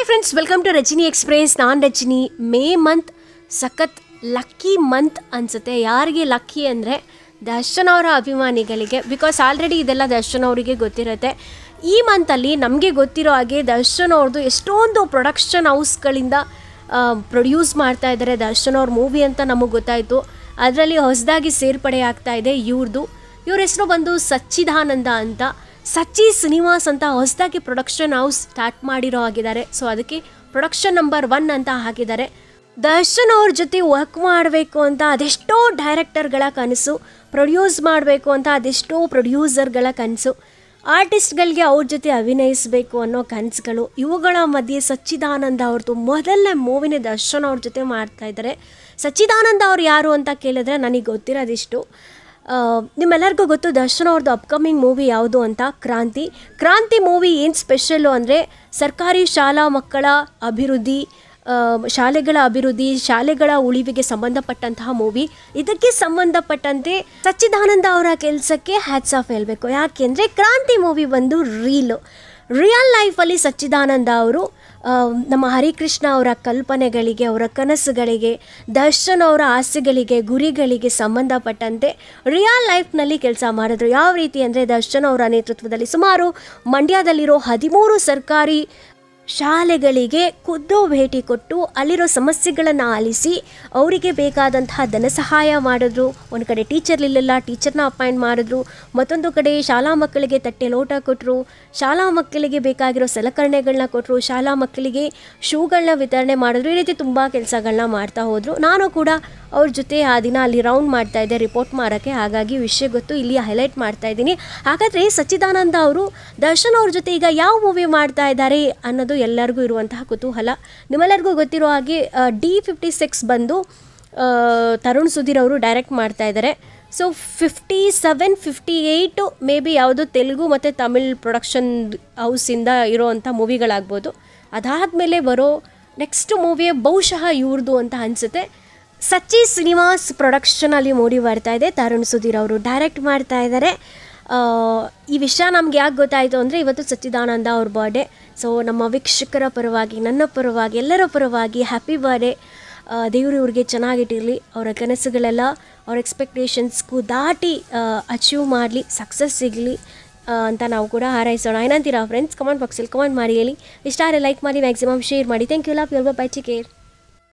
friends welcome to Rajani express ನಾನು Rajani May month ಸಖತ್ lucky month ಅನಿಸುತ್ತೆ ಯಾರಿಗೆ ಲಕ್ಕಿ ಅಂದರೆ ದರ್ಶನ್ ಅವರ ಅಭಿಮಾನಿಗಳಿಗೆ ಬಿಕಾಸ್ ಆಲ್ರೆಡಿ ಇದೆಲ್ಲ ದರ್ಶನ್ ಅವರಿಗೆ ಗೊತ್ತಿರುತ್ತೆ ಈ ಮಂತಲ್ಲಿ ನಮಗೆ ಗೊತ್ತಿರೋ ಹಾಗೆ ದರ್ಶನ್ ಅವ್ರದ್ದು ಎಷ್ಟೊಂದು ಪ್ರೊಡಕ್ಷನ್ ಹೌಸ್ಗಳಿಂದ ಪ್ರೊಡ್ಯೂಸ್ ಮಾಡ್ತಾ ಇದ್ದಾರೆ ದರ್ಶನ್ ಅವ್ರ ಮೂವಿ ಅಂತ ನಮಗೆ ಗೊತ್ತಾಯಿತು ಅದರಲ್ಲಿ ಹೊಸದಾಗಿ ಸೇರ್ಪಡೆ ಆಗ್ತಾ ಇದೆ ಇವ್ರದ್ದು ಇವ್ರ ಹೆಸರು ಬಂದು ಸಚ್ಚಿದಾನಂದ ಅಂತ ಸಚ್ಚಿ ಸಿನಿಮಾಸ್ ಅಂತ ಹೊಸದಾಗಿ ಪ್ರೊಡಕ್ಷನ್ ಹೌಸ್ ಸ್ಟಾರ್ಟ್ ಮಾಡಿರೋ ಆಗಿದ್ದಾರೆ ಸೊ ಅದಕ್ಕೆ ಪ್ರೊಡಕ್ಷನ್ ನಂಬರ್ ಒನ್ ಅಂತ ಹಾಕಿದ್ದಾರೆ ದರ್ಶನ್ ಅವ್ರ ಜೊತೆ ವರ್ಕ್ ಮಾಡಬೇಕು ಅಂತ ಅದೆಷ್ಟೋ ಡೈರೆಕ್ಟರ್ಗಳ ಕನಸು ಪ್ರೊಡ್ಯೂಸ್ ಮಾಡಬೇಕು ಅಂತ ಅದೆಷ್ಟೋ ಪ್ರೊಡ್ಯೂಸರ್ಗಳ ಕನಸು ಆರ್ಟಿಸ್ಟ್ಗಳಿಗೆ ಅವ್ರ ಜೊತೆ ಅಭಿನಯಿಸಬೇಕು ಅನ್ನೋ ಕನಸುಗಳು ಇವುಗಳ ಮಧ್ಯೆ ಸಚ್ಚಿದಾನಂದ ಅವ್ರದ್ದು ಮೊದಲನೇ ಮೂವಿನ ದರ್ಶನ್ ಅವ್ರ ಜೊತೆ ಮಾಡ್ತಾ ಇದ್ದಾರೆ ಸಚ್ಚಿದಾನಂದ ಅವ್ರು ಯಾರು ಅಂತ ಕೇಳಿದ್ರೆ ನನಗೆ ಗೊತ್ತಿರೋದಿಷ್ಟು ಆ, ನಿಮ್ಮೆಲ್ಲರಿಗೂ ಗೊತ್ತು ದರ್ಶನ್ ಅವ್ರದ್ದು ಅಪ್ಕಮಿಂಗ್ ಮೂವಿ ಯಾವುದು ಅಂತ ಕ್ರಾಂತಿ ಕ್ರಾಂತಿ ಮೂವಿ ಏನು ಸ್ಪೆಷಲ್ಲು ಅಂದರೆ ಸರ್ಕಾರಿ ಶಾಲಾ ಮಕ್ಕಳ ಅಭಿವೃದ್ಧಿ ಆ, ಶಾಲೆಗಳ ಅಭಿವೃದ್ಧಿ ಶಾಲೆಗಳ ಉಳಿವಿಗೆ ಸಂಬಂಧಪಟ್ಟಂತಹ ಮೂವಿ ಇದಕ್ಕೆ ಸಂಬಂಧಪಟ್ಟಂತೆ ಸಚ್ಚಿದಾನಂದ ಅವರ ಕೆಲಸಕ್ಕೆ ಹ್ಯಾಟ್ಸ್ ಆಫ್ ಹೇಳಬೇಕು ಯಾಕೆಂದರೆ ಕ್ರಾಂತಿ ಮೂವಿ ಬಂದು ರೀಲು ರಿಯಲ್ ಲೈಫಲ್ಲಿ ಸಚ್ಚಿದಾನಂದ ಅವರು ಆ, ನಮ್ಮ ಹರಿಕೃಷ್ಣ ಅವರ ಕಲ್ಪನೆಗಳಿಗೆ ಅವರ ಕನಸುಗಳಿಗೆ ದರ್ಶನ್ ಅವರ ಆಸೆಗಳಿಗೆ ಗುರಿಗಳಿಗೆ ಸಂಬಂಧಪಟ್ಟಂತೆ ರಿಯಲ್ ಲೈಫ್ನಲ್ಲಿ ಕೆಲಸ ಮಾಡಿದ್ರು ಯಾವ ರೀತಿ ಅಂದರೆ ದರ್ಶನ್ ಅವರ ನೇತೃತ್ವದಲ್ಲಿ ಸುಮಾರು ಮಂಡ್ಯದಲ್ಲಿರೋ ಹದಿಮೂರು ಸರ್ಕಾರಿ ಶಾಲೆಗಳಿಗೆ ಖುದ್ದು ಭೇಟಿ ಕೊಟ್ಟು ಅಲ್ಲಿರೋ ಸಮಸ್ಯೆಗಳನ್ನು ಆಲಿಸಿ ಅವರಿಗೆ ಬೇಕಾದಂತಹ ಧನ ಸಹಾಯ ಮಾಡಿದ್ರು ಒಂದು ಕಡೆ ಟೀಚರ್ ಇರಲಿಲ್ಲ ಟೀಚರ್ನ ಅಪಾಯಿಂಟ್ ಮಾಡಿದ್ರು ಮತ್ತೊಂದು ಕಡೆ ಶಾಲಾ ಮಕ್ಕಳಿಗೆ ತಟ್ಟೆ ಲೋಟ ಕೊಟ್ಟರು ಶಾಲಾ ಮಕ್ಕಳಿಗೆ ಬೇಕಾಗಿರೋ ಸಲಕರಣೆಗಳನ್ನ ಕೊಟ್ಟರು ಶಾಲಾ ಮಕ್ಕಳಿಗೆ ಶೂಗಳನ್ನ ವಿತರಣೆ ಮಾಡಿದ್ರು ಈ ರೀತಿ ತುಂಬ ಕೆಲಸಗಳನ್ನ ಮಾಡ್ತಾ ಹೋದರು ನಾನು ಕೂಡ ಅವ್ರ ಜೊತೆ ಆ ದಿನ ಅಲ್ಲಿ ರೌಂಡ್ ಮಾಡ್ತಾ ಇದ್ದೆ ರಿಪೋರ್ಟ್ ಮಾಡೋಕ್ಕೆ ಹಾಗಾಗಿ ವಿಷಯ ಗೊತ್ತು ಇಲ್ಲಿ ಹೈಲೈಟ್ ಮಾಡ್ತಾ ಇದ್ದೀನಿ ಹಾಗಾದರೆ ಸಚ್ಚಿದಾನಂದ ಅವರು ದರ್ಶನ್ ಅವ್ರ ಜೊತೆ ಈಗ ಯಾವ ಮೂವಿ ಮಾಡ್ತಾ ಇದ್ದಾರೆ ಅನ್ನೋದು ಎಲ್ಲರಿಗೂ ಇರುವಂತಹ ಕುತೂಹಲ ನಿಮ್ಮೆಲ್ಲರಿಗೂ ಗೊತ್ತಿರೋ ಹಾಗೆ ಡಿ ಫಿಫ್ಟಿ ಸಿಕ್ಸ್ ಬಂದು ಆ, ತರುಣ್ ಸುಧೀರ್ ಅವರು ಡೈರೆಕ್ಟ್ ಮಾಡ್ತಾ ಇದ್ದಾರೆ so fifty seven fifty eight may be ಯಾವುದೋ ತೆಲುಗು ಮತ್ತು ತಮಿಳ್ ಪ್ರೊಡಕ್ಷನ್ ಹೌಸಿಂದ ಇರೋವಂಥ ಮೂವಿಗಳಾಗ್ಬೋದು ಅದಾದಮೇಲೆ ಬರೋ ನೆಕ್ಸ್ಟ್ ಮೂವಿಯೇ ಬಹುಶಃ ಇವ್ರದ್ದು ಅಂತ ಅನಿಸುತ್ತೆ ಸಚ್ಚಿ ಸಿನಿಮಾಸ್ ಪ್ರೊಡಕ್ಷನಲ್ಲಿ ಮೂಡಿ ಬರ್ತಾ ಇದೆ ತರುಣ್ ಸುಧೀರ್ ಅವರು ಡೈರೆಕ್ಟ್ ಮಾಡ್ತಾ ಇದ್ದಾರೆ ಆ, ಈ ವಿಷಯ ನಮ್ಗೆ ಯಾಕೆ ಗೊತ್ತಾಯಿತು ಅಂದರೆ ಇವತ್ತು ಸಚ್ಚಿದಾನಂದ ಅವ್ರ ಬರ್ಡೇ ಸೊ ನಮ್ಮ ವೀಕ್ಷಕರ ಪರವಾಗಿ ನನ್ನ ಪರವಾಗಿ ಎಲ್ಲರ ಪರವಾಗಿ ಹ್ಯಾಪಿ ಬರ್ಡೇ ದೇವರು ಇವ್ರಿಗೆ ಚೆನ್ನಾಗಿಟ್ಟಿರಲಿ ಅವರ ಕನಸುಗಳೆಲ್ಲ ಅವ್ರ ಎಕ್ಸ್ಪೆಕ್ಟೇಷನ್ಸ್ಗೂ ದಾಟಿ ಅಚೀವ್ ಮಾಡಲಿ ಸಕ್ಸಸ್ ಸಿಗಲಿ ಅಂತ ನಾವು ಕೂಡ ಹಾರೈಸೋಣ ಏನಂತೀರಾ ಫ್ರೆಂಡ್ಸ್ ಕಮೆಂಟ್ ಬಾಕ್ಸಲ್ಲಿ ಕಮೆಂಟ್ ಮಾಡಿ ಹೇಳಿ ಇಷ್ಟ ಆದರೆ ಲೈಕ್ ಮಾಡಿ ಮ್ಯಾಕ್ಸಿಮಮ್ ಶೇರ್ ಮಾಡಿ thank you love you bye care